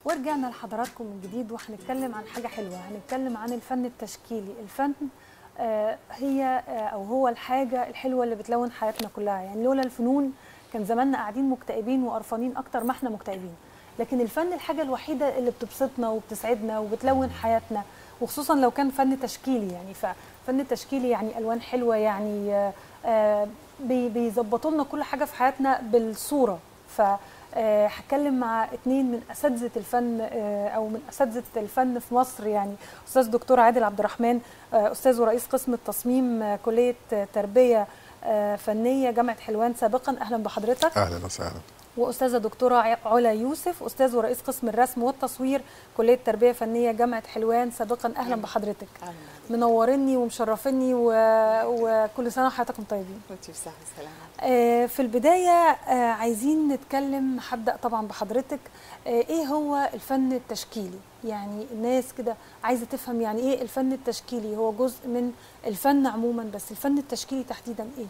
ورجعنا لحضراتكم من جديد وهنتكلم عن حاجة حلوة هنتكلم عن الفن التشكيلي الفن آه، هي آه، أو هو الحاجة الحلوة اللي بتلون حياتنا كلها يعني لولا الفنون كان زماننا قاعدين مكتئبين وقرفانين أكتر ما احنا مكتئبين لكن الفن الحاجة الوحيدة اللي بتبسطنا وبتسعدنا وبتلون حياتنا وخصوصا لو كان فن تشكيلي يعني ففن التشكيلي يعني ألوان حلوة يعني آه، آه، بي- بيظبطوا لنا كل حاجة في حياتنا بالصورة ف آه، هتكلم مع اتنين من اساتذه الفن آه، او من اساتذه الفن في مصر يعني استاذ دكتور عادل عبد الرحمن آه، استاذ ورئيس قسم التصميم آه، كليه آه، تربيه آه، فنيه جامعه حلوان سابقا اهلا بحضرتك اهلا وسهلا واستاذه دكتوره ع- علا يوسف استاذ ورئيس قسم الرسم والتصوير كليه تربيه فنيه جامعه حلوان سابقا اهلا بحضرتك منورني ومشرفيني و... وكل سنه وحضراتكم طيبين وانتي بصحة وسلامة آه، في البداية آه، عايزين نتكلم هبدأ طبعا بحضرتك آه، ايه هو الفن التشكيلي يعني الناس كده عايزة تفهم يعني ايه الفن التشكيلي هو جزء من الفن عموما بس الفن التشكيلي تحديدا ايه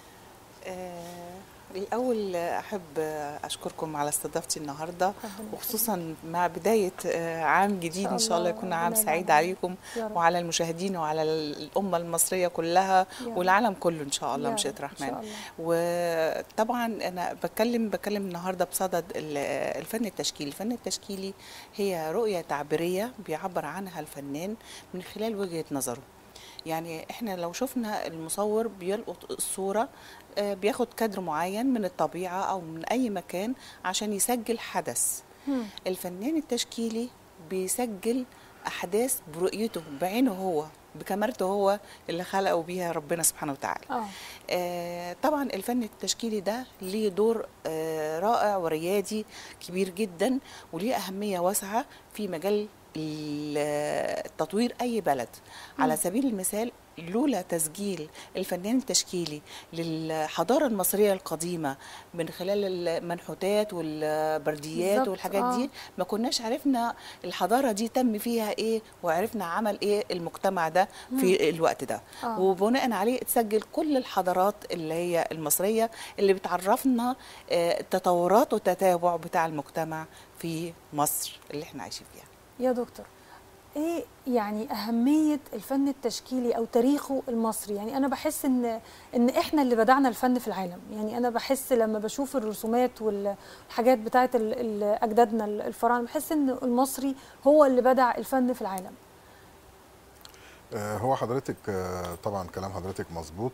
آه الأول أحب أشكركم على استضافتي النهاردة ربنا وخصوصا مع بداية آه، عام جديد إن شاء الله يكون عام ربنا سعيد يجعله. عليكم يا رب. وعلى المشاهدين وعلى الأمة المصرية كلها يا رب. والعالم كله إن شاء الله يا مشيئة رب، إن الرحمن شاء الله. وطبعا انا بتكلم بتكلم النهارده بصدد ال- الفن التشكيلي الفن التشكيلي هي رؤيه تعبيريه بيعبر عنها الفنان من خلال وجهه نظره يعني احنا لو شفنا المصور بيلقط الصوره آه، بياخد كادر معين من الطبيعه او من اي مكان عشان يسجل حدث مم. الفنان التشكيلي بيسجل احداث برؤيته بعينه هو بكاميرته هو اللي خلقه بيها ربنا سبحانه وتعالى اه آه، طبعا الفن التشكيلي ده ليه دور آه، رائع وريادي كبير جدا وليه أهمية واسعة في مجال ال- تطوير أي بلد على سبيل المثال لولا تسجيل الفنان التشكيلي للحضارة المصرية القديمة من خلال المنحوتات والبرديات بالظبط، والحاجات آه. دي ما كناش عرفنا الحضارة دي تم فيها ايه وعرفنا عمل ايه المجتمع ده في الوقت ده آه. وبناء عليه تسجل كل الحضارات اللي هي المصرية اللي بتعرفنا آه، التطورات والتتابع بتاع المجتمع في مصر اللي احنا عايشين فيها يا دكتور ايه يعني اهميه الفن التشكيلي او تاريخه المصري يعني انا بحس ان ان احنا اللي بدعنا الفن في العالم يعني انا بحس لما بشوف الرسومات والحاجات بتاعت ال- ال- اجدادنا الفراعنه بحس ان المصري هو اللي بدع الفن في العالم آه، هو حضرتك آه، طبعا كلام حضرتك مظبوط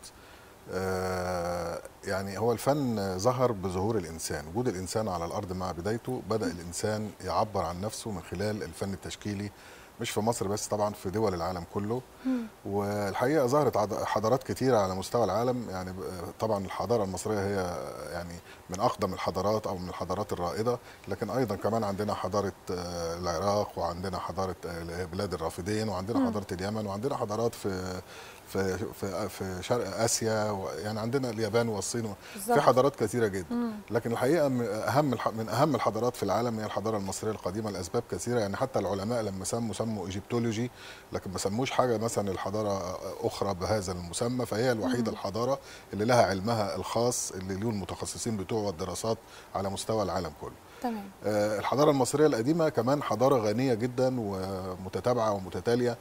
آه، يعني هو الفن ظهر بظهور الانسان وجود الانسان على الارض مع بدايته بدا الانسان يعبر عن نفسه من خلال الفن التشكيلي مش في مصر بس طبعا في دول العالم كله والحقيقه ظهرت عض- حضارات كتيره على مستوى العالم يعني ب- طبعا الحضاره المصريه هي يعني من اقدم الحضارات او من الحضارات الرائده لكن ايضا كمان عندنا حضاره آه، العراق وعندنا حضاره آه، بلاد الرافدين وعندنا حضاره اليمن وعندنا حضارات في في في, في شرق اسيا و- يعني عندنا اليابان والصين بالظبط. في حضارات كثيره جدا لكن الحقيقه من اهم الح- من اهم الحضارات في العالم هي الحضاره المصريه القديمه لاسباب كثيره يعني حتى العلماء لما سموا سموا ايجيبتولوجي لكن ما سموش حاجه مثلا الحضاره اخرى بهذا المسمى فهي الوحيده الحضاره اللي لها علمها الخاص اللي له المتخصصين بتوعه والدراسات على مستوى العالم كله تمام آه، الحضاره المصريه القديمه كمان حضاره غنيه جدا ومتتابعه ومتتاليه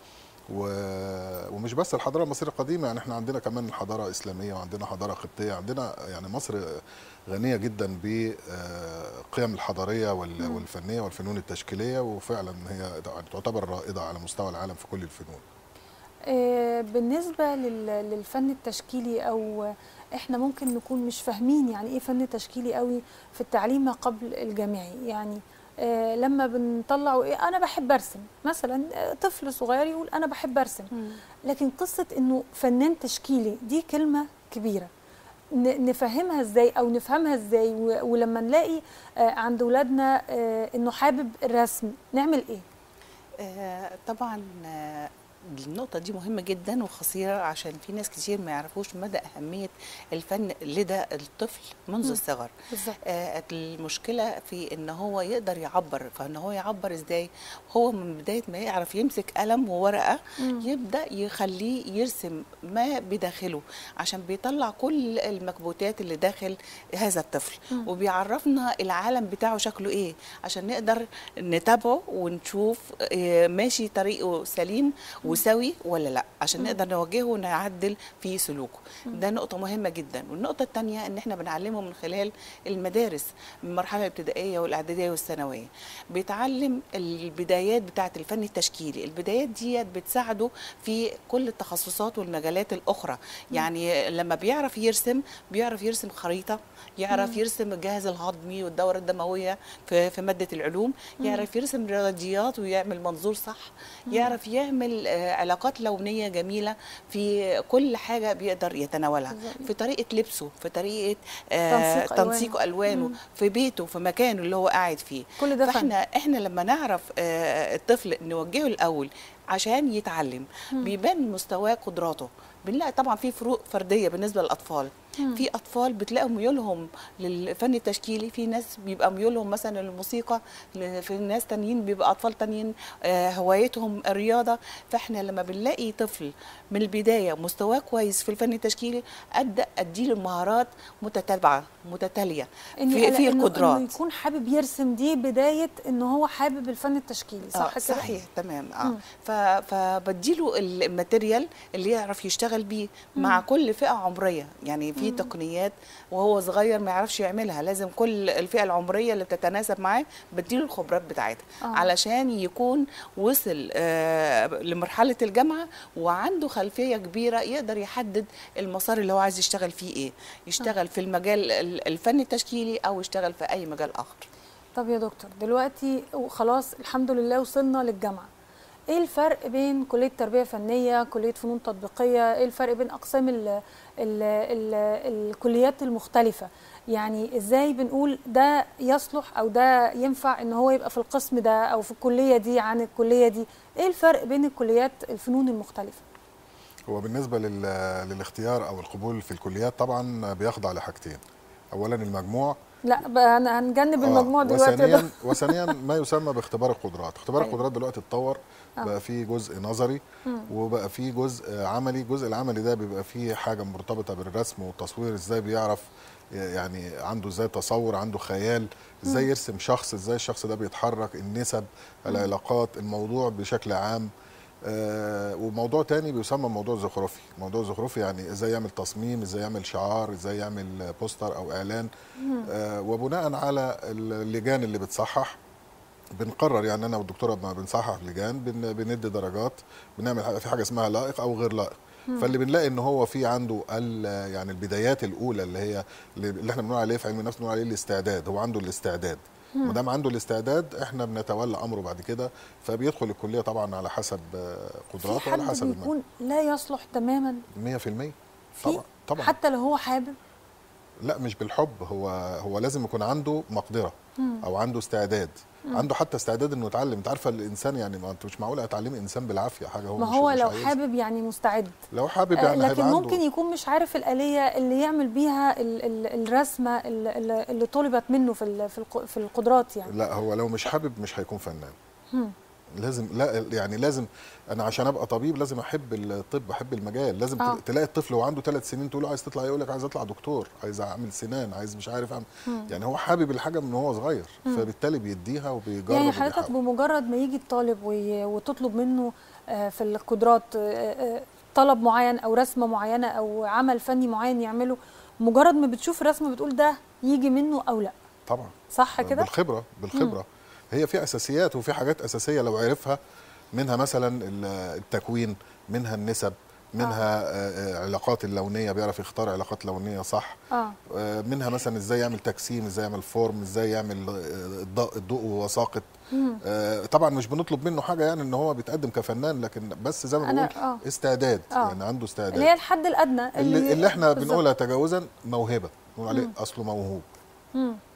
و- ومش بس الحضاره المصريه القديمه يعني احنا عندنا كمان حضاره اسلاميه وعندنا حضاره قبطيه عندنا يعني مصر غنيه جدا بالقيم الحضاريه وال- والفنيه والفنون التشكيليه وفعلا هي تعتبر رائده على مستوى العالم في كل الفنون آه، بالنسبة لل- للفن التشكيلي أو إحنا ممكن نكون مش فاهمين يعني إيه فن تشكيلي قوي في التعليم ما قبل الجامعي يعني آه، لما بنطلعوا إيه أنا بحب أرسم مثلا آه، طفل صغير يقول أنا بحب أرسم لكن قصة إنه فنان تشكيلي دي كلمة كبيرة ن- نفهمها ازاي او نفهمها ازاي و- ولما نلاقي آه، عند ولادنا آه، انه حابب الرسم نعمل ايه آه، طبعا آه، النقطة دي مهمة جدا وخطيرة عشان في ناس كتير ما يعرفوش مدى أهمية الفن لدى الطفل منذ مم. الصغر بالظبط آه، المشكلة في ان هو يقدر يعبر فان هو يعبر ازاي هو من بداية ما يعرف يمسك قلم وورقة مم. يبدأ يخليه يرسم ما بداخله عشان بيطلع كل المكبوتات اللي داخل هذا الطفل مم. وبيعرفنا العالم بتاعه شكله ايه عشان نقدر نتابعه ونشوف آه، ماشي طريقه سليم وسوي ولا لا عشان مم. نقدر نوجهه ونعدل في سلوكه ده نقطة مهمة جدا والنقطة الثانية ان احنا بنعلمه من خلال المدارس من المرحلة الابتدائية والاعدادية والثانوية بيتعلم البدايات بتاعة الفن التشكيلي البدايات دي بتساعده في كل التخصصات والمجالات الأخرى يعني لما بيعرف يرسم بيعرف يرسم خريطة يعرف يرسم الجهاز الهضمي والدورة الدموية في, في مادة العلوم يعرف يرسم رياضيات ويعمل منظور صح يعرف يعمل آه، علاقات لونية جميلة في كل حاجة بيقدر يتناولها بالظبط. في طريقة لبسه في طريقة آه، تنسيق ألوانه. تنسيق ألوانه مم. في بيته في مكانه اللي هو قاعد فيه كل ده فن فاحنا احنا لما نعرف آه، الطفل نوجهه الاول عشان يتعلم بيبان مستواه قدراته بنلاقي طبعا في فروق فرديه بالنسبه للاطفال مم. في اطفال بتلاقي ميولهم للفن التشكيلي في ناس بيبقى ميولهم مثلا للموسيقى ل- في ناس تانيين بيبقى اطفال تانيين آه، هوايتهم الرياضه فاحنا لما بنلاقي طفل من البدايه مستواه كويس في الفن التشكيلي ابدا اديله مهارات متتابعه متتاليه إني في, ألا- في إنه- القدرات انه يكون حابب يرسم دي بدايه ان هو حابب الفن التشكيلي صح آه كده صحيح تمام اه مم. ف- فبديله الماتيريال اللي يعرف يشتغل بيه مع كل فئه عمريه يعني في تقنيات وهو صغير ما يعرفش يعملها لازم كل الفئه العمريه اللي بتتناسب معاه بديله الخبرات بتاعتها آه. علشان يكون وصل آه لمرحله الجامعه وعنده خلفيه كبيره يقدر يحدد المسار اللي هو عايز يشتغل فيه ايه يشتغل في المجال ال- الفني التشكيلي او يشتغل في اي مجال اخر طب يا دكتور دلوقتي خلاص الحمد لله وصلنا للجامعه ايه الفرق بين كليه تربيه فنيه كليه فنون تطبيقيه ايه الفرق بين اقسام ال ال ال الكليات المختلفه يعني ازاي بنقول ده يصلح او ده ينفع ان هو يبقى في القسم ده او في الكليه دي عن الكليه دي ايه الفرق بين الكليات الفنون المختلفه هو بالنسبه لل... للاختيار او القبول في الكليات طبعا بيخضع لحاجتين اولا المجموع لا بقى أنا هنجنب آه، المجموع دلوقتي يا وثانيا دكتور. وثانيا ما يسمى باختبار القدرات اختبار أيوة. القدرات دلوقتي اتطور آه. بقى فيه جزء نظري مم. وبقى فيه جزء عملي الجزء العملي ده بيبقى فيه حاجه مرتبطه بالرسم والتصوير ازاي بيعرف يعني عنده ازاي تصور عنده خيال ازاي يرسم شخص ازاي الشخص ده بيتحرك النسب العلاقات الموضوع بشكل عام آه وموضوع تاني بيسمى موضوع زخرفي موضوع زخرفي يعني ازاي يعمل تصميم ازاي يعمل شعار ازاي يعمل بوستر او اعلان آه وبناء على اللجان اللي بتصحح بنقرر يعني انا والدكتوره لما بنصحح لجان بن بندي درجات بنعمل حاجة- في حاجه اسمها لائق او غير لائق فاللي بنلاقي ان هو في عنده ال- يعني البدايات الاولى اللي هي اللي احنا بنقول عليه في علم النفس بنقول عليه الاستعداد هو عنده الاستعداد ما دام عنده الاستعداد احنا بنتولى امره بعد كده فبيدخل الكليه طبعا على حسب آه، في قدراته وعلى حد حسب المجال بيكون لا يصلح تماما 100% في طبعا طبعا حتى لو هو حابب لا مش بالحب هو هو لازم يكون عنده مقدره مم. او عنده استعداد عنده حتى استعداد انه يتعلم انت عارفه الانسان يعني ما انت مش معقول هتعلمي انسان بالعافيه حاجه هو ما مش هو مش لو عايزها. حابب يعني مستعد لو حابب آه، يعني لكن هيبقى عنده ممكن يكون مش عارف الآلية اللي يعمل بيها ال ال الرسمة ال- ال- اللي طلبت منه في ال- في الق- في القدرات يعني لا هو لو مش حابب مش هيكون فنان مم. لازم لا يعني لازم انا عشان ابقى طبيب لازم احب الطب احب المجال لازم آه. آه. تلاقي الطفل وهو عنده ثلاث سنين تقول له عايز تطلع إيه؟ يقول لك عايز اطلع دكتور عايز اعمل سنان عايز مش عارف اعمل يعني هو حابب الحاجه من وهو صغير فبالتالي بيديها وبيجرب يعني حضرتك وبيحاول. بمجرد ما يجي الطالب وي- وتطلب منه آه، في القدرات آه، آه، طلب معين او رسمه معينه او عمل فني معين يعمله مجرد ما بتشوف الرسمه بتقول ده يجي منه او لا طبعا صح كده بالخبره بالخبره هي في اساسيات وفي حاجات اساسيه لو عرفها منها مثلا ال- التكوين منها النسب منها آه. علاقات اللونيه بيعرف يختار علاقات لونيه صح اه آه، منها مثلا ازاي يعمل تجسيم ازاي يعمل فورم ازاي يعمل آه، الضوء الضوء وهو ساقط مم. آه، طبعا مش بنطلب منه حاجه يعني ان هو بيتقدم كفنان لكن بس زي ما أنا- بقول آه. استعداد آه. يعني عنده استعداد اللي هي الحد الادنى اللي, اللي احنا بالظبط. بنقولها تجاوزا موهبه نقول عليه اصله موهوب مم.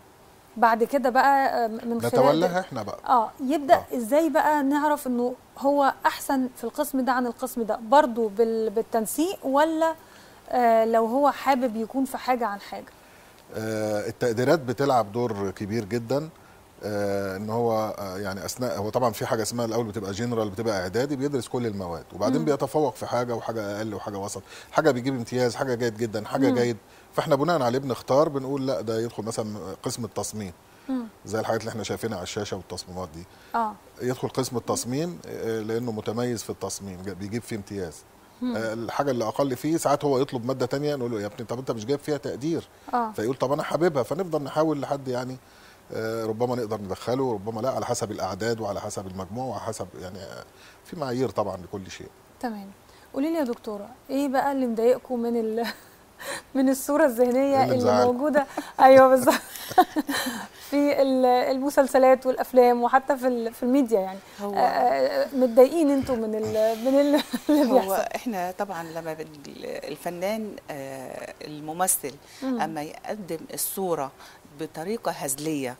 بعد كده بقى آه، من خلال نتولاها احنا بقى اه يبدا آه. آه. ازاي بقى نعرف انه هو احسن في القسم ده عن القسم ده برضو بال... بالتنسيق ولا آه لو هو حابب يكون في حاجه عن حاجه آه، التقديرات بتلعب دور كبير جدا آه، ان هو آه، يعني اثناء هو طبعا في حاجه اسمها الاول بتبقى جنرال بتبقى اعدادي بيدرس كل المواد وبعدين مم. بيتفوق في حاجه وحاجه اقل وحاجه وسط حاجه بيجيب امتياز حاجه جيد جدا حاجه مم. جيد فاحنا بناء عليه بنختار بنقول لا ده يدخل مثلا قسم التصميم مم. زي الحاجات اللي احنا شايفينها على الشاشه والتصميمات دي اه يدخل قسم التصميم آه، لانه متميز في التصميم جا- بيجيب فيه امتياز آه، الحاجه اللي اقل فيه ساعات هو يطلب ماده تانية نقول له يا ابني طب انت مش جايب فيها تقدير اه فيقول طب انا حاببها فنفضل نحاول لحد يعني آه، ربما نقدر ندخله ربما لا على حسب الاعداد وعلى حسب المجموع وعلى حسب يعني آه، في معايير طبعا لكل شيء تمام قولي لي يا دكتوره ايه بقى اللي مضايقكم من ال... من الصوره الذهنيه اللي اللي, مزعلكم؟ موجوده ايوه بالظبط في ال- المسلسلات والافلام وحتى في ال- في الميديا يعني هو- آه، آه، متضايقين انتوا من ال... من ال- اللي هو بيحصل احنا طبعا لما بن- الفنان آه، الممثل مم. اما يقدم الصوره بطريقه هزليه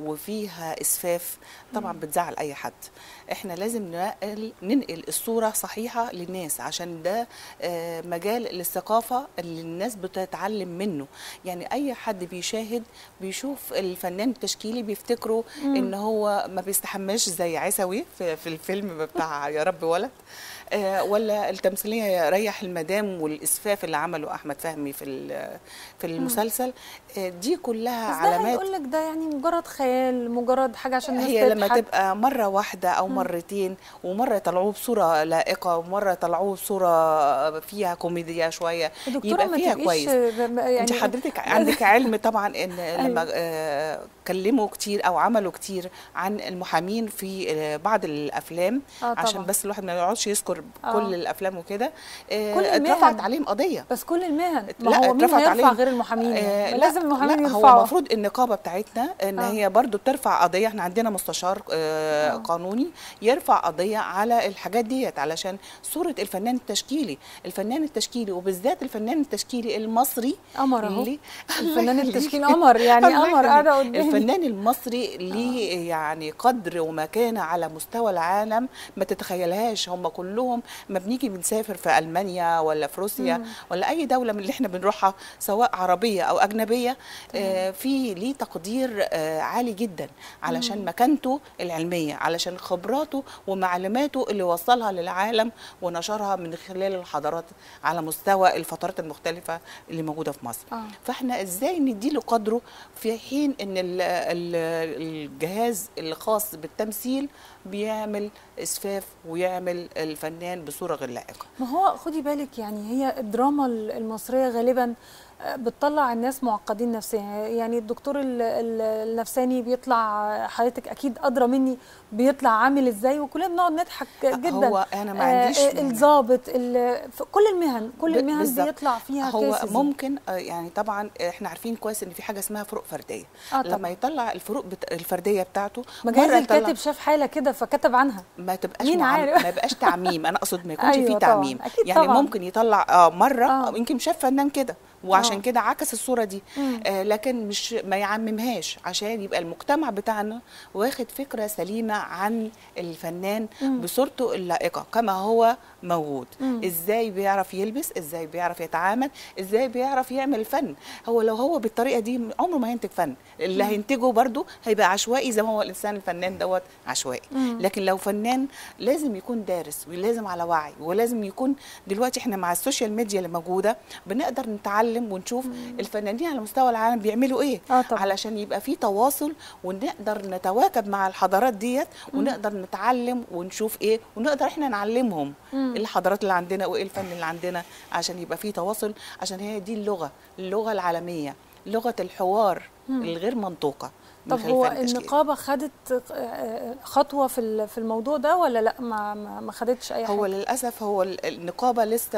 وفيها اسفاف طبعا بتزعل اي حد احنا لازم ننقل ننقل الصوره صحيحه للناس عشان ده آه، مجال للثقافه اللي الناس بتتعلم منه يعني اي حد بيشاهد بيشوف الفنان التشكيلي بيفتكره مم. ان هو ما بيستحماش زي عيسوي في, في الفيلم بتاع يا رب ولد آه، ولا التمثيليه يا ريح المدام والاسفاف اللي عمله احمد فهمي في ال- في المسلسل آه، دي كلها بس ده علامات هيقول لك ده يعني مجرد خيال مجرد حاجه عشان الناس هي لما تضحك. تبقى مرة واحدة أو مرتين ومرة يطلعوه بصورة لائقة ومرة يطلعوه بصورة فيها كوميديا شوية يا دكتوره يبقى ما فيها تبقيش كويس يعني انت حضرتك عندك علم طبعا ان لما آه، كلموا كتير او عملوا كتير عن المحامين في آه، بعض الافلام آه عشان طبعاً. بس الواحد ما يقعدش يذكر آه. كل الافلام وكده آه، كل المهن. اترفعت عليهم قضيه بس كل المهن لا، ما هو مين اترفعت هيرفع عليهم. غير المحامين آه يعني؟ لا لازم المحامين لا هو يرفعوا المفروض النقابه بتاعتنا ان آه. آه. هي برضو بترفع قضيه احنا عندنا مستشار آه آه. آه. قانوني يرفع قضيه على الحاجات ديت علشان صوره الفنان التشكيلي الفنان التشكيلي وبالذات الفنان التشكيلي المصري قمر اهو اللي الفنان التشكيلي قمر يعني الله قمر قاعده يخليك. قدامي الفنان المصري ليه يعني قدر ومكانه على مستوى العالم ما تتخيلهاش هم كلهم ما بنيجي بنسافر في المانيا ولا في روسيا مم. ولا اي دوله من اللي احنا بنروحها سواء عربيه او اجنبيه آه في ليه تقدير آه عالي جدا علشان مكانته العلميه علشان خبراته ومعلوماته اللي وصلها للعالم ونشرها من خلال الحضارات على مستوى الفترات المختلفه اللي موجوده في مصر آه. فاحنا ازاي نديله قدره في حين ان ال- ال- الجهاز الخاص بالتمثيل بيعمل اسفاف ويعمل الفنان بصوره غير لائقه ما هو خدي بالك يعني هي الدراما المصريه غالبا آه، بتطلع الناس معقدين نفسيا يعني الدكتور ال- ال- النفساني بيطلع حضرتك اكيد ادرى مني بيطلع عامل ازاي وكلنا بنقعد نضحك جدا هو انا ما آه، عنديش آه، مانع. الضابط ال- في كل المهن كل ب- المهن بالظبط. بيطلع فيها هو كيسز ممكن آه، يعني طبعا احنا عارفين كويس ان في حاجه اسمها فروق فرديه آه لما طبعا. يطلع الفروق بت... الفرديه بتاعته ما جايز مرة يطلع- الكاتب شاف حاله كده فكتب عنها ما تبقاش مين مع... عارف؟ ما يبقاش تعميم انا اقصد ما يكونش أيوة فيه طبعاً، تعميم أكيد يعني طبعاً. ممكن يطلع آه مره آه. آه. يمكن شاف فنان كده وعشان آه. كده عكس الصوره دي مم. آه لكن مش ما يعممهاش عشان يبقى المجتمع بتاعنا واخد فكره سليمه عن الفنان مم. بصورته اللائقه كما هو موجود مم. ازاي بيعرف يلبس ازاي بيعرف يتعامل ازاي بيعرف يعمل فن هو لو هو بالطريقه دي عمره ما هينتج فن اللي هينتجه برضو هيبقى عشوائي زي ما هو الانسان الفنان دوت عشوائي مم. لكن لو فنان لازم يكون دارس ولازم على وعي ولازم يكون دلوقتي احنا مع السوشيال ميديا اللي موجوده بنقدر نتعلم ونشوف الفنانين على مستوى العالم بيعملوا ايه آه طبعاً. علشان يبقى في تواصل ونقدر نتواكب مع الحضارات ديت ونقدر نتعلم ونشوف ايه ونقدر احنا نعلمهم مم. ايه الحضارات اللي عندنا وايه الفن اللي عندنا عشان يبقى في تواصل عشان هي دي اللغه اللغه العالميه لغه الحوار الغير منطوقه من طب خلال هو الفن التشكيلي. النقابه خدت آه، خطوه في ال- في الموضوع ده ولا لا ما ما ما خدتش اي هو حاجه للاسف هو ال- النقابه لسه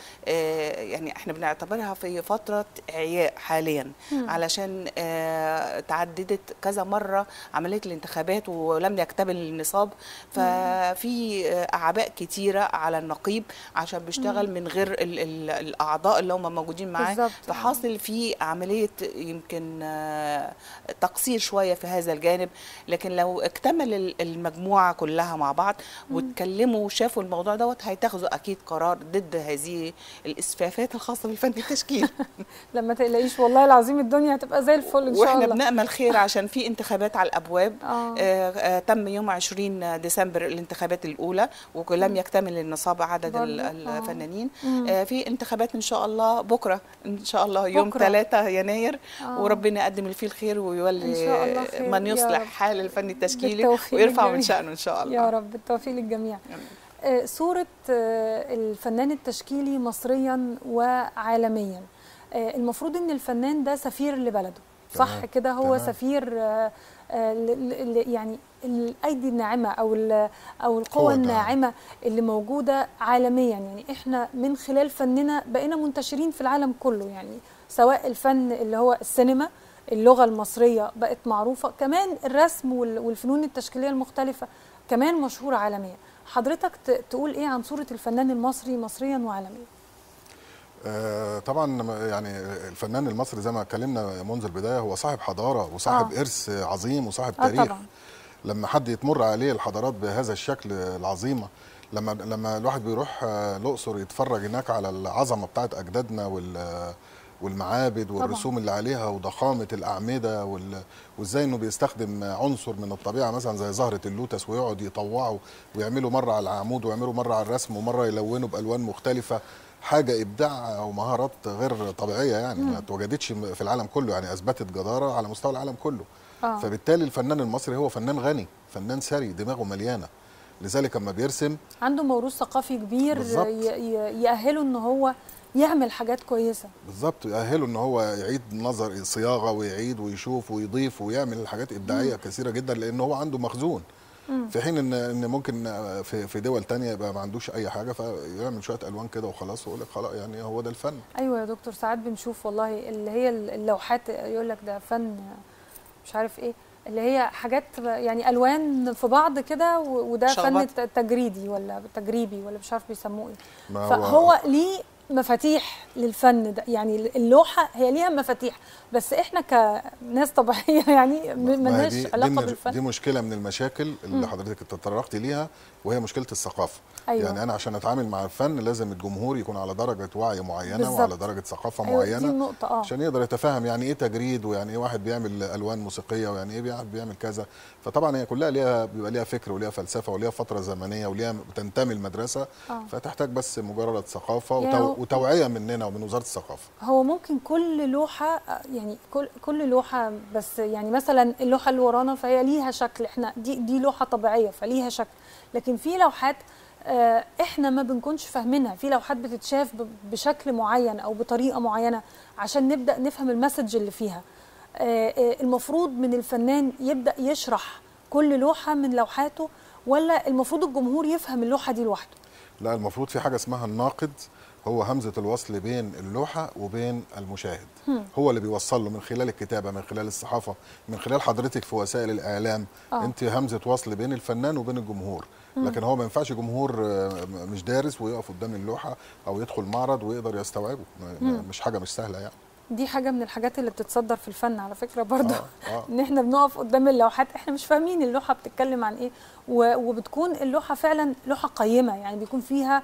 آه، يعني احنا بنعتبرها في فتره اعياء حاليا مم. علشان آه، تعددت كذا مره عمليه الانتخابات ولم يكتمل النصاب ففي آه، اعباء كتيره على النقيب عشان بيشتغل من غير ال- ال- الاعضاء اللي هم موجودين معاه بالظبط. فحاصل في عمليه يمكن آه، تقصير شويه في هذا الجانب لكن لو اكتمل ال- المجموعه كلها مع بعض واتكلموا وشافوا الموضوع دوت هيتخذوا اكيد قرار ضد هذه الاسفافات الخاصه بالفن التشكيلي لما تقلقيش والله العظيم الدنيا هتبقى زي الفل ان شاء واحنا الله بنامل خير عشان في انتخابات على الابواب آه. آه آه تم يوم 20 ديسمبر الانتخابات الاولى ولم يكتمل النصاب عدد ال- برضو. آه. الفنانين مم. آه في انتخابات ان شاء الله بكره ان شاء الله يوم بكرة. 3 يناير آه. وربنا يقدم اللي فيه الخير إن ويولي شاء الله خير من يا يصلح رب. حال الفن التشكيلي بالتوفيق ويرفع من للجميع. شأنه ان شاء الله يا رب بالتوفيق للجميع آه، صورة آه، الفنان التشكيلي مصريا وعالميا آه، المفروض ان الفنان ده سفير لبلده صح تمام، كده هو تمام. سفير آه، آه، ل- ل- يعني الايدي الناعمه او ال- او القوى قوة الناعمة. الناعمه اللي موجوده عالميا يعني احنا من خلال فننا بقينا منتشرين في العالم كله يعني سواء الفن اللي هو السينما اللغه المصريه بقت معروفه كمان الرسم وال- والفنون التشكيليه المختلفه كمان مشهوره عالميا حضرتك ت- تقول ايه عن صوره الفنان المصري مصريا وعالميا آه، طبعا يعني الفنان المصري زي ما اتكلمنا منذ البدايه هو صاحب حضاره وصاحب آه. ارث عظيم وصاحب اه تاريخ طبعا لما حد يتمر عليه الحضارات بهذا الشكل العظيمه لما لما الواحد بيروح آه، الاقصر يتفرج هناك على العظمه بتاعت اجدادنا وال والمعابد والرسوم اللي عليها وضخامه الاعمده وال- وازاي انه بيستخدم عنصر من الطبيعه مثلا زي زهره اللوتس ويقعد يطوعه ويعمله مره على العمود ويعمله مره على الرسم ومره يلونه بالوان مختلفه حاجه ابداع ومهارات غير طبيعيه يعني ما اتوجدتش في العالم كله يعني اثبتت جداره على مستوى العالم كله اه فبالتالي الفنان المصري هو فنان غني فنان ثري دماغه مليانه لذلك اما بيرسم عنده موروث ثقافي كبير بالظبط. ي- ي- يأهله ان هو يعمل حاجات كويسه بالظبط يأهله ان هو يعيد نظر صياغه ويعيد ويشوف ويضيف ويعمل حاجات ابداعيه كثيره جدا لان هو عنده مخزون في حين ان ان ممكن في في دول تانية يبقى ما عندوش اي حاجه فيعمل شويه الوان كده وخلاص ويقول لك خلاص يعني هو ده الفن ايوه يا دكتور ساعات بنشوف والله اللي هي اللوحات يقول لك ده فن مش عارف ايه اللي هي حاجات يعني الوان في بعض كده و- وده فن شخبطة. ت- تجريدي ولا تجريبي ولا مش عارف بيسموه ايه ما فهو ليه مفاتيح للفن ده يعني اللوحه هي ليها مفاتيح بس احنا كناس طبيعيه يعني ما هي ملناش دي- دي علاقه من- بالفن دي مشكله من المشاكل اللي حضرتك تطرقتي ليها وهي مشكله الثقافه أيوة. يعني انا عشان اتعامل مع الفن لازم الجمهور يكون على درجه وعي معينه بالظبط. وعلى درجه ثقافه أيوة دي معينه النقطه اه عشان يقدر يتفهم يعني ايه تجريد ويعني ايه واحد بيعمل الوان موسيقيه ويعني ايه بيع- بيعمل كذا فطبعا هي كلها ليها بيبقى ليها فكر وليها فلسفه وليها فتره زمنيه وليها بتنتمي المدرسه آه. فتحتاج بس مجرد ثقافه يعني هو- وتو... وتوعيه مننا ومن وزاره الثقافه هو ممكن كل لوحة يعني كل كل لوحة بس يعني مثلا اللوحة اللي ورانا فهي ليها شكل احنا دي دي لوحة طبيعية فليها شكل لكن في لوحات آه، احنا ما بنكونش فاهمينها في لوحات بتتشاف ب- بشكل معين او بطريقة معينة عشان نبدأ نفهم المسج اللي فيها آه، آه، المفروض من الفنان يبدأ يشرح كل لوحة من لوحاته ولا المفروض الجمهور يفهم اللوحة دي لوحده لا المفروض في حاجه اسمها الناقد هو همزه الوصل بين اللوحه وبين المشاهد هو اللي بيوصل له من خلال الكتابه من خلال الصحافه من خلال حضرتك في وسائل الاعلام آه. انت همزه وصل بين الفنان وبين الجمهور لكن هو ما ينفعش جمهور آه، مش دارس ويقف قدام اللوحه او يدخل معرض ويقدر يستوعبه ما- ما- مش حاجه مش سهله يعني دي حاجة من الحاجات اللي بتتصدر في الفن على فكرة برضه آه، آه. ان احنا بنقف قدام اللوحات احنا مش فاهمين اللوحة بتتكلم عن ايه و- وبتكون اللوحة فعلا لوحة قيمة يعني بيكون فيها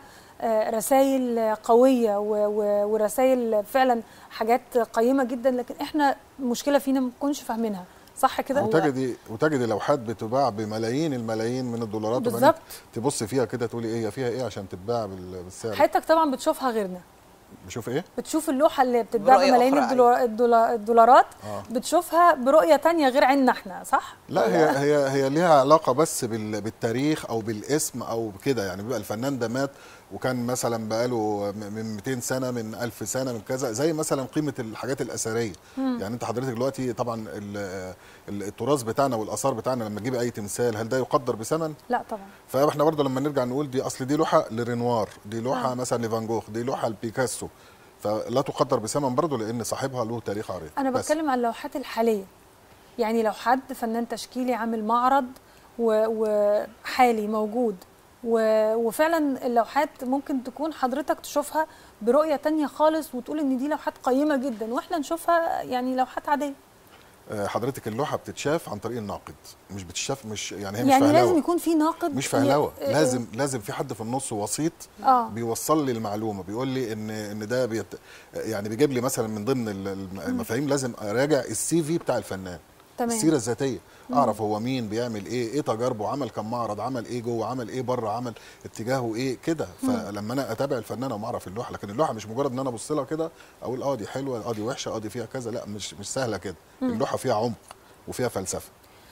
رسائل قوية ورسائل فعلا حاجات قيمة جدا لكن احنا المشكلة فينا ما بنكونش فاهمينها صح كده؟ وتجدي وتجدي لوحات بتباع بملايين الملايين من الدولارات وبعدين بالظبط تبص فيها كده تقولي ايه هي فيها ايه عشان تتباع بال- بالسعر حضرتك طبعا بتشوفها غيرنا بشوف ايه بتشوف اللوحه اللي بتتباع برؤية بملايين أخرى، الدولار الدولار الدولارات آه. بتشوفها برؤيه تانية غير عيننا احنا صح لا هي هي هي ليها علاقه بس بال- بالتاريخ او بالاسم او كده يعني بيبقى الفنان ده مات وكان مثلا بقاله م- من 200 سنه من 1000 سنه من كذا زي مثلا قيمه الحاجات الاثريه يعني انت حضرتك دلوقتي طبعا ال- ال- التراث بتاعنا والاثار بتاعنا لما تجيب اي تمثال هل ده يقدر بثمن لا طبعا فاحنا برضه لما نرجع نقول دي اصل دي لوحه لرينوار دي لوحه آه. مثلا لفان جوخ دي لوحه لبيكاسو فلا تقدر بثمن برضه لان صاحبها له تاريخ عريق انا بس. بتكلم عن اللوحات الحاليه يعني لو حد فنان تشكيلي عامل معرض و- وحالي موجود و- وفعلا اللوحات ممكن تكون حضرتك تشوفها برؤيه تانية خالص وتقول ان دي لوحات قيمه جدا واحنا نشوفها يعني لوحات عاديه آه، حضرتك اللوحه بتتشاف عن طريق الناقد مش بتتشاف مش يعني هي مش يعني فهلوه لازم يكون في ناقد مش فهلوه ي- لازم لازم في حد في النص وسيط اه بيوصل لي المعلومه بيقول لي ان ان ده بيت يعني بيجيب لي مثلا من ضمن ال- الم- المفاهيم لازم اراجع السي في بتاع الفنان تمام السيره الذاتيه اعرف هو مين بيعمل ايه ايه تجاربه عمل كم معرض عمل ايه جوه عمل ايه بره عمل اتجاهه ايه كده فلما انا اتابع الفنان وما اعرف اللوحه لكن اللوحه مش مجرد ان انا ابص لها كده اقول اه دي حلوه اه دي وحشه اه دي فيها كذا لا مش مش سهله كده اللوحه فيها عمق وفيها فلسفه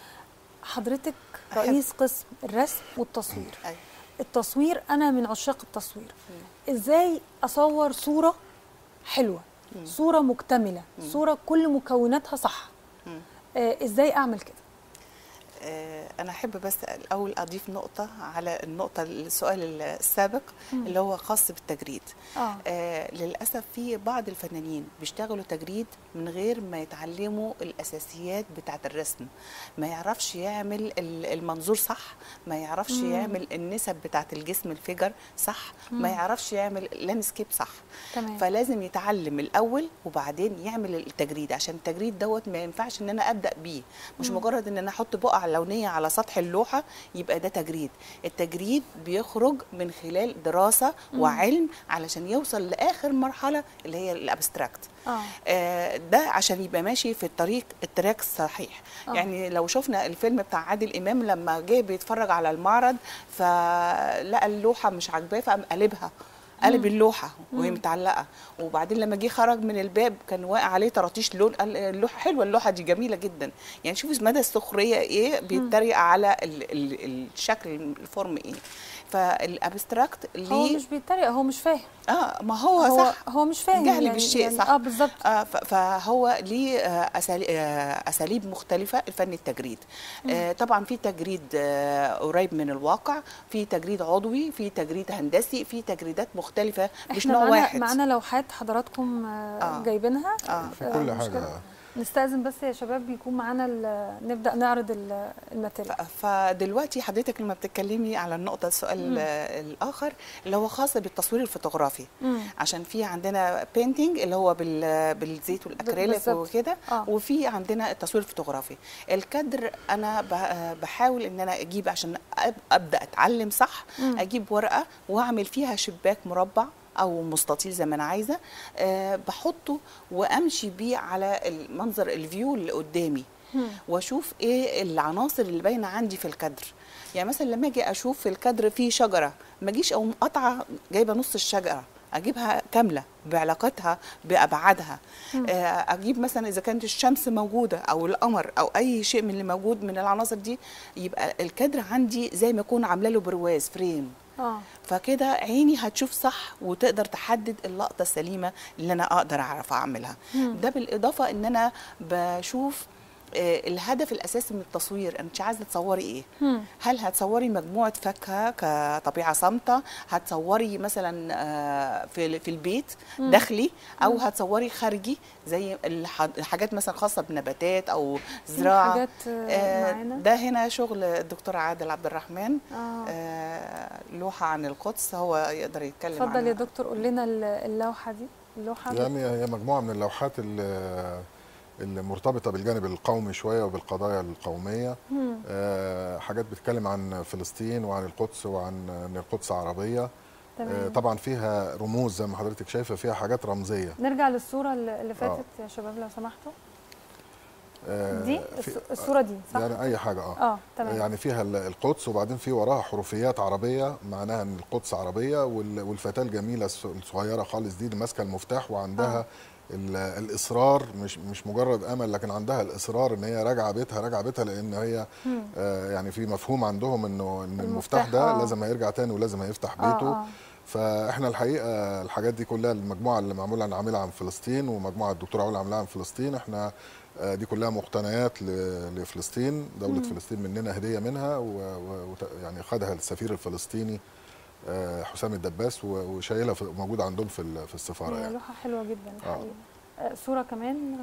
حضرتك أحب- رئيس قسم الرسم والتصوير أيوة. التصوير انا من عشاق التصوير ازاي اصور صوره حلوه صوره مكتمله صوره كل مكوناتها صح مم. آه ازاي اعمل كده آه، انا احب بس الاول اضيف نقطه على النقطه السؤال السابق اللي هو خاص بالتجريد اه آه للاسف في بعض الفنانين بيشتغلوا تجريد من غير ما يتعلموا الاساسيات بتاعه الرسم ما يعرفش يعمل ال- المنظور صح ما يعرفش مم. يعمل النسب بتاعه الجسم الفيجر صح ما مم. يعرفش يعمل لاندسكيب صح تمام فلازم يتعلم الاول وبعدين يعمل التجريد عشان التجريد دوت ما ينفعش ان انا ابدا بيه مش مم. مجرد ان انا احط بقع لونيه على سطح اللوحه يبقى ده تجريد التجريد بيخرج من خلال دراسه مم. وعلم علشان يوصل لاخر مرحله اللي هي الابستراكت اه آه، ده عشان يبقى ماشي في الطريق التراك الصحيح آه. يعني لو شفنا الفيلم بتاع عادل امام لما جه بيتفرج على المعرض فلقى اللوحه مش عاجباه فقام قلبها قلب مم. اللوحه وهي مم. متعلقه وبعدين لما جه خرج من الباب كان واقع عليه طراطيش لون قال اللوحه حلوه اللوحه دي جميله جدا يعني شوف مدى السخريه ايه بيتريق على ال ال الشكل الفورم ايه فالابستراكت هو ليه مش بيتريق هو مش فاهم اه ما هو, هو صح هو مش فاهم جهل بالشيء، صح. اه بالظبط آه، ف- فهو ليه آه، أسالي- آه، اساليب مختلفه الفن التجريد آه، طبعا في تجريد آه، قريب من الواقع في تجريد عضوي في تجريد هندسي في تجريدات مختلفه مش احنا نوع معانا واحد معانا لوحات حضراتكم آه آه. جايبينها اه في آه، كل مشكلة. حاجه نستأذن بس يا شباب يكون معانا ال- نبدأ نعرض ال- الماتيريال ف- فدلوقتي حضرتك لما بتتكلمي على النقطه السؤال مم. آه، الاخر اللي هو خاص بالتصوير الفوتوغرافي مم. عشان في عندنا بينتينج اللي هو بال- بالزيت والاكريليك بالظبط. وكده آه. وفي عندنا التصوير الفوتوغرافي الكادر انا ب- بحاول ان انا اجيب عشان أب- ابدا اتعلم صح مم. اجيب ورقه واعمل فيها شباك مربع او مستطيل زي ما انا عايزه أه بحطه وامشي بيه على المنظر الفيو اللي قدامي مم. واشوف ايه العناصر اللي باينه عندي في الكادر يعني مثلا لما اجي اشوف في الكادر فيه شجره ما اجيش او قطعه جايبه نص الشجره اجيبها كامله بعلاقتها بابعادها مم. آه، اجيب مثلا اذا كانت الشمس موجوده او القمر او اي شيء من اللي موجود من العناصر دي يبقى الكادر عندي زي ما اكون عامله له برواز فريم اه فكده عيني هتشوف صح وتقدر تحدد اللقطه السليمه اللي انا اقدر اعرف اعملها مم. ده بالاضافه ان انا بشوف آه، الهدف الاساسي من التصوير انت عايزه تصوري ايه مم. هل هتصوري مجموعه فاكهه كطبيعه صامته هتصوري مثلا آه، في في البيت مم. داخلي او هتصوري خارجي زي الح- الحاجات مثلا خاصه بنباتات او في زراعه حاجات آه، آه، معانا ده هنا شغل الدكتور عادل عبد الرحمن اه آه، لوحة عن القدس هو يقدر يتكلم اتفضل عنها يا دكتور قول لنا ال- اللوحة دي اللوحة دي. يعني هي مجموعه من اللوحات اللي المرتبطه بالجانب القومي شويه وبالقضايا القوميه مم. آه، حاجات بتتكلم عن فلسطين وعن القدس وعن ان القدس عربيه آه، تمام طبعا فيها رموز زي ما حضرتك شايفه فيها حاجات رمزيه نرجع للصورة اللي اللي فاتت يا شباب لو سمحتوا آه، دي في- الص- الصورة دي صح؟ يعني اي حاجه اه اه تمام يعني فيها ال- القدس وبعدين في وراها حروفيات عربيه معناها ان القدس عربيه وال- والفتاه الجميله الص- الصغيره خالص دي اللي ماسكه المفتاح وعندها آه. ال- الاصرار مش مش مجرد امل لكن عندها الاصرار ان هي راجعه بيتها راجعه بيتها لان هي مم. آه، يعني في مفهوم عندهم انه ان المفتاح، المفتاح ده آه. لازم هيرجع تاني ولازم هيفتح آه، بيته آه. فاحنا الحقيقه الحاجات دي كلها المجموعه اللي معموله عاملها عن فلسطين ومجموعه الدكتوره علا عاملاها عن فلسطين احنا آه، دي كلها مقتنيات ل- لفلسطين دوله مم. فلسطين مننا هديه منها و- و- وت- يعني خدها السفير الفلسطيني آه، حسام الدباس و- وشايلها في- موجوده عندهم في ال- في السفاره هي يعني لوحة حلوة جدا آه. الحقيقة آه، صورة كمان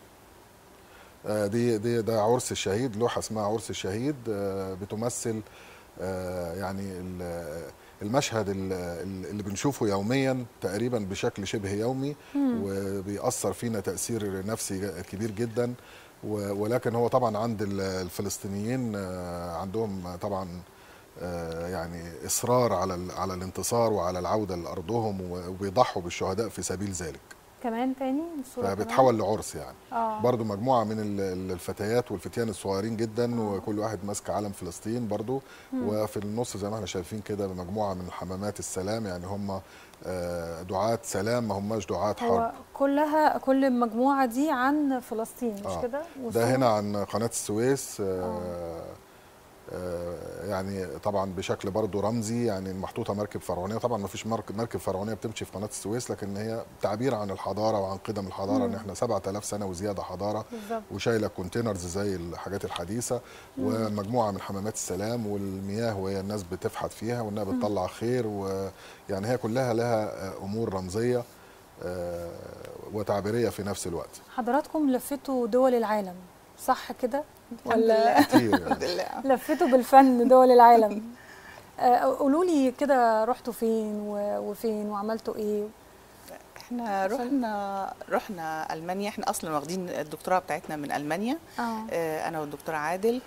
آه، دي دي ده عرس الشهيد لوحه اسمها عرس الشهيد آه، بتمثل آه، يعني ال- المشهد ال- ال- اللي بنشوفه يوميا تقريبا بشكل شبه يومي وبيأثر فينا تأثير نفسي كبير جدا و- ولكن هو طبعا عند ال- الفلسطينيين آه، عندهم طبعا آه، يعني اصرار على ال- على الانتصار وعلى العوده لارضهم و- وبيضحوا بالشهداء في سبيل ذلك كمان تاني الصوره كمان؟ فبتحول لعرس يعني اه برضو مجموعه من ال- ال- الفتيات والفتيان الصغيرين جدا وكل واحد ماسك علم فلسطين برضو وفي النص زي ما احنا شايفين كده مجموعه من حمامات السلام يعني هم آه، دعاة سلام ما هماش دعاة هو حرب كلها كل المجموعه دي عن فلسطين مش آه. كده ده هنا عن قناة السويس آه، آه، يعني طبعا بشكل برضه رمزي يعني محطوطه مركب فرعونيه طبعا ما فيش مركب فرعونيه بتمشي في قناه السويس لكن هي تعبير عن الحضاره وعن قدم الحضاره ان احنا 7000 سنه وزياده حضاره بالظبط وشايله كونتينرز زي الحاجات الحديثه ومجموعه من حمامات السلام والمياه وهي الناس بتفحت فيها وانها بتطلع خير ويعني هي كلها لها آه، امور رمزيه آه، وتعبيريه في نفس الوقت حضراتكم لفتوا دول العالم صح كده الحمد ولا لله كتير يعني. الحمد لله لفتوا بالفن دول العالم آه، قولوا لي كده رحتوا فين و- وفين وعملتوا ايه احنا رحنا رحنا المانيا احنا اصلا واخدين الدكتوراه بتاعتنا من المانيا اه آه، انا والدكتور عادل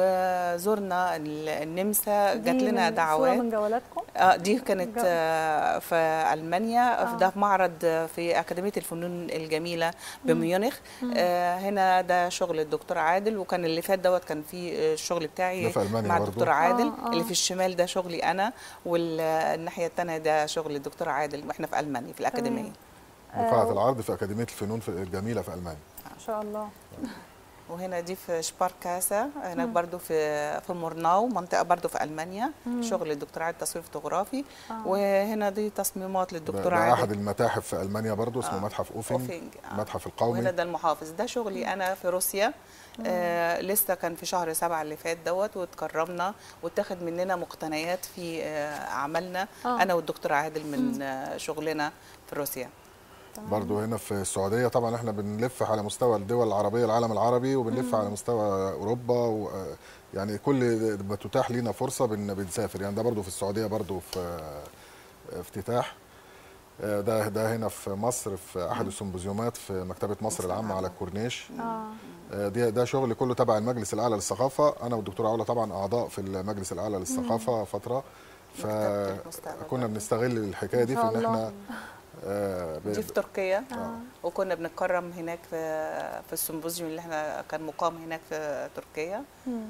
وزرنا ال- النمسا جات دي لنا من- دعوات صورة من جولاتكم اه دي كانت جو- آه، في المانيا آه. ده في معرض آه، في اكاديميه الفنون الجميله بميونخ آه، هنا ده شغل الدكتور عادل وكان اللي فات دوت كان في آه، الشغل بتاعي ده في ألمانيا مع برضو؟ الدكتور عادل آه، آه. اللي في الشمال ده شغلي انا والناحيه الثانيه ده شغل الدكتور عادل واحنا في المانيا في الاكاديميه بقاعة العرض في أكاديمية الفنون في الجميلة في ألمانيا ان شاء الله وهنا دي في شباركاسا هناك برضو في في مورناو منطقه برضو في المانيا شغل الدكتور عادل تصوير فوتوغرافي آه. وهنا دي تصميمات ده, للدكتور ده أحد عادل المتاحف في ألمانيا برضو اسمه آه. متحف أوفينج أوفينج، آه. المتحف وهنا القومي ده المحافظ ده شغلي انا في روسيا آه لسه كان في شهر سبعة اللي فات دوت واتكرمنا واتاخد مننا مقتنيات في آه اعمالنا آه. انا والدكتور عادل من آه شغلنا في روسيا برضو هنا في السعودية طبعا احنا بنلف على مستوى الدول العربية العالم العربي وبنلف على مستوى أوروبا و يعني كل ما تتاح لينا فرصة بن بنسافر يعني ده برضو في السعودية برضو في آه، افتتاح آه، ده ده هنا في مصر في احد السمبوزيومات في مكتبه مصر العامه على الكورنيش اه آه، دي ده شغل كله تبع المجلس الاعلى للثقافه انا والدكتور علا طبعا اعضاء في المجلس الاعلى للثقافه فتره مكتبة المستقبل فكنا برضو. بنستغل الحكايه دي إن في شاء ان الله. احنا آه، ب- دي في تركيا آه. وكنا بنتكرم هناك في في السمبوزيوم اللي احنا كان مقام هناك في تركيا مم.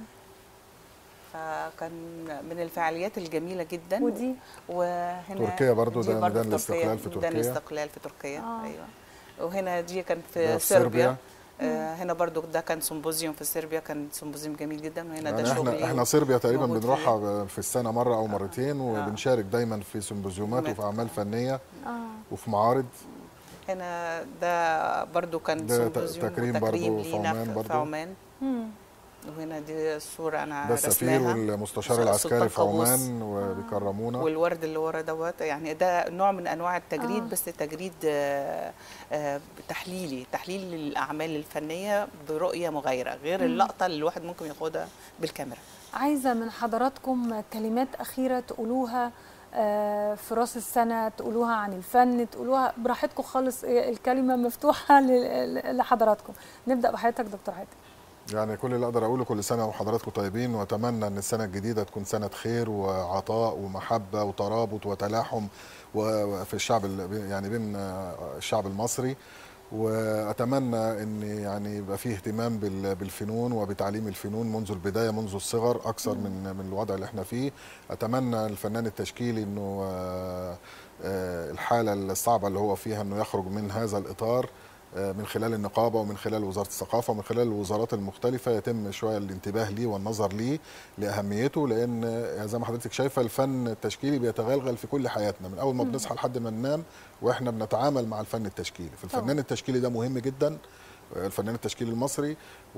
فكان من الفعاليات الجميله جدا ودي وهنا تركيا برضو دي ده برضو ميدان تركيا، الاستقلال في ميدان تركيا. الاستقلال في تركيا آه. ايوه وهنا دي كان ده في في صربيا صربيا. آه هنا برضو ده كان سمبوزيوم في صربيا كان سمبوزيوم جميل جدا وهنا ده يعني شغلي احنا احنا صربيا تقريبا موجود بنروحها في السنه مره او مرتين آه. وبنشارك دايما في سيمبوزيومات مت- وفي اعمال فنيه اه وفي معارض هنا ده برضو كان ده ت- سمبوزيوم تكريم برضو وتكريم في لينا عمان في, في برضو. عمان مم. وهنا دي الصورة أنا ده السفير رسماها والمستشار السلطان العسكري في قابوس. عمان وبيكرمونا والورد اللي ورا دوت يعني ده نوع من انواع التجريد آه. بس تجريد آه، آه، تحليلي تحليل للاعمال الفنيه برؤيه مغايره غير اللقطه اللي الواحد ممكن ياخدها بالكاميرا عايزه من حضراتكم كلمات اخيره تقولوها آه، في راس السنه تقولوها عن الفن تقولوها براحتكم خالص إيه، الكلمه مفتوحه ل- لحضراتكم نبدا بحضرتك دكتور عادل يعني كل اللي اقدر اقوله كل سنه وحضراتكم طيبين واتمنى ان السنه الجديده تكون سنه خير وعطاء ومحبه وترابط وتلاحم وفي الشعب ال- يعني بين الشعب المصري واتمنى ان يعني يبقى فيه اهتمام بال- بالفنون وبتعليم الفنون منذ البدايه منذ الصغر اكثر من من الوضع اللي احنا فيه اتمنى الفنان التشكيلي انه آه، آه، الحاله الصعبه اللي هو فيها انه يخرج من هذا الاطار آه، من خلال النقابه ومن خلال وزاره الثقافه ومن خلال الوزارات المختلفه يتم شويه الانتباه ليه والنظر ليه لاهميته لان آه، زي ما حضرتك شايفه الفن التشكيلي بيتغلغل في كل حياتنا من اول ما بنصحى لحد ما ننام واحنا بنتعامل مع الفن التشكيلي فالفنان طبعاً. التشكيلي ده مهم جدا آه، الفنان التشكيلي المصري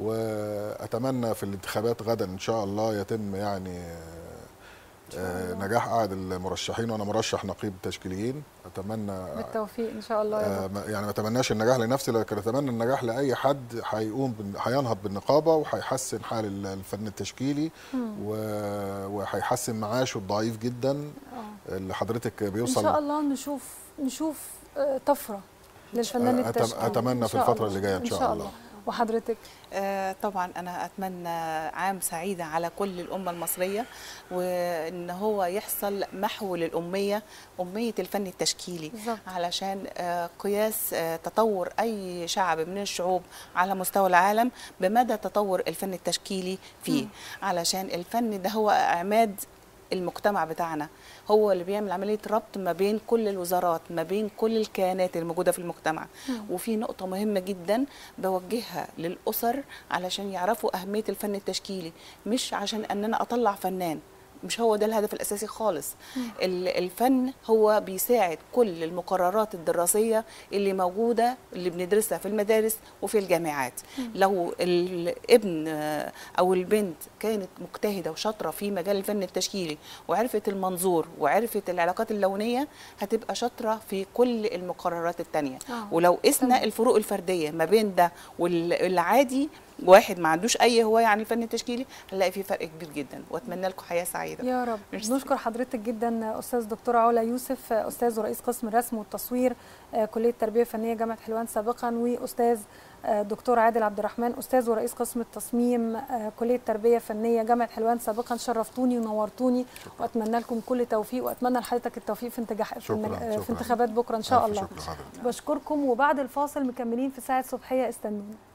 واتمنى في الانتخابات غدا ان شاء الله يتم يعني آه، آه، نجاح قاعد المرشحين وانا مرشح نقيب تشكيليين اتمنى بالتوفيق ان شاء الله يا آه، دكتور ما- يعني ما اتمناش النجاح لنفسي لكن اتمنى النجاح لاي حد هيقوم بال- هينهض بالنقابه وهيحسن حال ال- الفن التشكيلي و- وهيحسن معاشه الضعيف جدا آه. اللي حضرتك ان بيوصل شاء الله نشوف نشوف آه، طفره للفنان أت- التشكيلي أتمنى إن في شاء الفترة الله. اللي جاية إن شاء الله. وحضرتك آه، طبعا انا اتمنى عام سعيد على كل الامه المصريه وان هو يحصل محو للاميه اميه الفن التشكيلي بالظبط. علشان آه، قياس آه، تطور اي شعب من الشعوب على مستوى العالم بمدى تطور الفن التشكيلي فيه علشان الفن ده هو عماد المجتمع بتاعنا هو اللي بيعمل عملية ربط ما بين كل الوزارات ما بين كل الكيانات الموجودة في المجتمع وفي نقطة مهمة جدا بوجهها للأسر علشان يعرفوا أهمية الفن التشكيلي مش عشان أن أنا أطلع فنان مش هو ده الهدف الاساسي خالص ال- الفن هو بيساعد كل المقررات الدراسيه اللي موجوده اللي بندرسها في المدارس وفي الجامعات لو الابن آه، او البنت كانت مجتهده وشاطره في مجال الفن التشكيلي وعرفت المنظور وعرفت العلاقات اللونيه هتبقى شاطره في كل المقررات التانية آه. ولو قسنا تمام. الفروق الفرديه ما بين ده والعادي واحد ما عندوش اي هوايه عن الفن التشكيلي هنلاقي في فرق كبير جدا واتمنى لكم حياه سعيده يا رب ميرسي. نشكر حضرتك جدا استاذ دكتوره علا يوسف استاذ ورئيس قسم الرسم والتصوير آه، كليه التربيه الفنيه جامعه حلوان سابقا واستاذ آه، دكتور عادل عبد الرحمن استاذ ورئيس قسم التصميم آه، كليه التربيه الفنيه جامعه حلوان سابقا شرفتوني ونورتوني واتمنى لكم كل توفيق واتمنى لحضرتك التوفيق في انتجاح في, شكراً، النج- آه، في شكراً. انتخابات بكره ان شاء ألف الله شكر لحضرتك بشكركم وبعد الفاصل مكملين في ساعه صبحيه استنونا